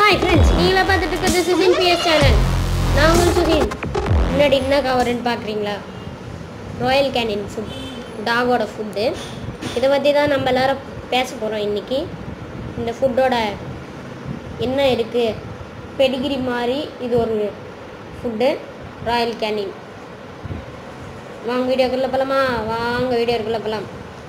Hi friends நீங்களா பார்த்துட்டு இருக்கிறது சுசின் பிஎஸ் சேனல் நான் உங்கள் சுசின் முன்னாடி என்ன கவர்னு பார்க்குறீங்களா ராயல் கேனின் ஃபுட் டாகோட ஃபுட்டு இதை பற்றி தான் நம்ம எல்லாரும் பேச போகிறோம் இன்றைக்கி இந்த ஃபுட்டோட என்ன இருக்குது பெடிகிரி மாதிரி இது ஒரு ஃபுட்டு ராயல் கேனின் வாங்க வீடியோக்குள்ளே போகலாமா வாங்க வீடியோக்குள்ளே போகலாம்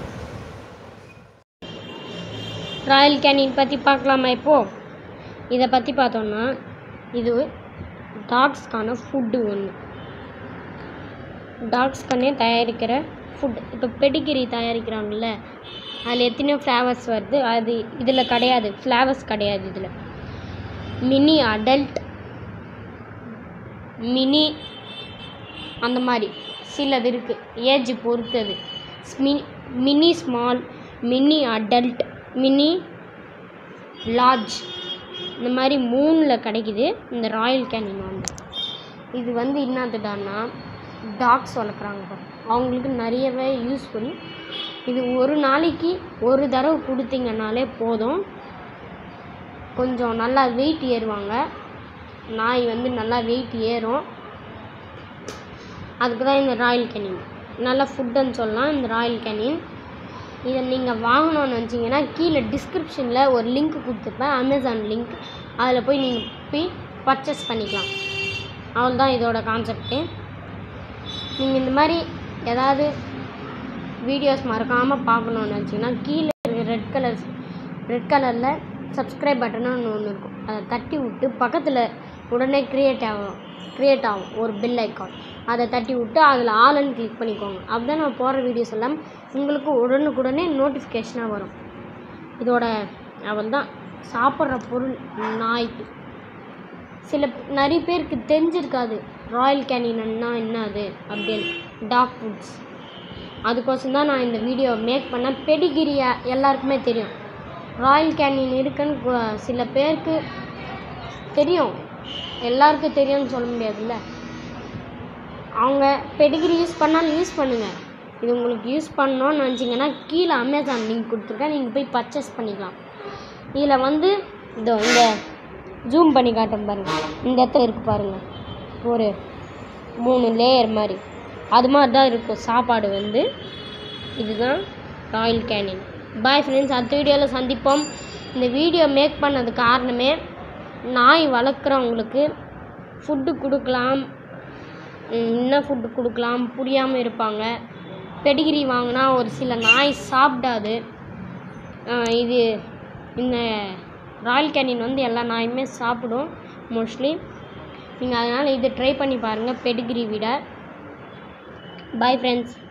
ராயல் கேனின் பற்றி பார்க்கலாமா இப்போது இதை பற்றி பார்த்தோம்னா இது டாக்ஸ்க்கான ஃபுட்டு ஒன்று டாக்ஸ்க்கானே தயாரிக்கிற ஃபுட் இப்போ பெடிகிரி தயாரிக்கிறாங்கல்ல அதில் எத்தனையோ ஃப்ளேவர்ஸ் வருது அது இதில் கிடையாது ஃப்ளேவர்ஸ் கிடையாது இதில் மினி அடல்ட் மினி அந்த மாதிரி சிலது இருக்குது ஏஜ் பொறுத்தது ஸ்மி- mini small mini adult mini large இந்த மாதிரி மூணில் கிடைக்குது இந்த ராயல் கேனின் வந்து இது வந்து என்னதுடான்னா டாக்ஸ் வளர்க்குறாங்க பாரு. அவங்களுக்கு நிறையவே யூஸ்ஃபுல் இது ஒரு நாளைக்கு ஒரு தடவை கொடுத்தீங்கன்னாலே போதும் கொஞ்சம் நல்லா வெயிட் ஏறுவாங்க நாய் வந்து நல்லா வெயிட் ஏறும் அதுக்கு தான் இந்த ராயல் கேனின் நல்ல ஃபுட்டுன்னு சொல்லலாம் இந்த ராயல் கேனின் இதை நீங்கள் வாங்கணும்னு நினச்சிங்கன்னா கீழே டிஸ்கிரிப்ஷனில் ஒரு லிங்க் கொடுத்துருப்பேன் அமேசான் லிங்க் அதில் போய் நீங்கள் போய் பர்ச்சேஸ் பண்ணிக்கலாம் அவ்வளோதான் இதோட கான்செப்ட்டு நீங்கள் இந்த மாதிரி ஏதாவது வீடியோஸ் மறக்காமல் பார்க்கணுன்னு நினச்சிங்கன்னா கீழே ரெட் கலர் ரெட் கலரில் சப்ஸ்கிரைப் பட்டன்னு ஒன்று இருக்கும் அதை தட்டி விட்டு பக்கத்தில் உடனே க்ரியேட் ஆகும் க்ரியேட் ஆகும் ஒரு பெல் ஐக்கான் அதை தட்டி விட்டு அதில் ஆல்னு கிளிக் பண்ணிக்கோங்க அப்போ நான் போடுற வீடியோஸ் எல்லாம் உங்களுக்கு உடனுக்குடனே நோட்டிஃபிகேஷனாக வரும் இதோட அவள் தான் சாப்பிட்ற பொருள் நாய்க்கு சில நிறைய பேருக்கு தெரிஞ்சிருக்காது ராயல் கேனின்னா என்ன அது அப்படின்னு டாக் ஃபுட்ஸ் அதுக்கோசம் தான் நான் இந்த வீடியோ மேக் பண்ணேன் பெடிகிரியா எல்லாருக்குமே தெரியும் ராயல் கேனின் இருக்குன்னு கு- சில பேருக்கு தெரியும் எல்லாருக்கும் தெரியும்னு சொல்ல முடியாதுல்ல அவங்க பெடிகிரி யூஸ் பண்ணாலும் யூஸ் பண்ணுங்கள் இது உங்களுக்கு யூஸ் பண்ணணும்னு நினச்சிங்கன்னா கீழே அமேசான் லிங்க் கொடுத்துருக்கேன் நீங்கள் போய் பர்ச்சேஸ் பண்ணிக்கலாம் இதில் வந்து இதோ இந்த ஜூம் பண்ணி காட்டும் பாருங்கள் இந்த இடத்துல இருக்குது பாருங்கள் ஒரு மூணு லேயர் மாதிரி அது மாதிரி தான் இருக்கும் சாப்பாடு வந்து இதுதான் ராயல் கேனின் பாய் ஃப்ரெண்ட்ஸ் அடுத்த வீடியோவில் சந்திப்போம் இந்த வீடியோ மேக் பண்ணது காரணமே நாய் வளர்க்குறவங்களுக்கு ஃபுட்டு கொடுக்கலாம் ம், என்ன ஃபுட்டு கொடுக்கலாம் புரியாமல் இருப்பாங்க பெடிகிரி வாங்கினா ஒரு சில நாய் சாப்பிடாது ஆஹ் இது இந்த ராயல் கேனின் வந்து எல்லா நாயுமே சாப்பிடும் மோஸ்ட்லி நீங்கள் அதனால் இது ட்ரை பண்ணி பாருங்கள் பெடிகிரி விட பாய் ஃப்ரெண்ட்ஸ்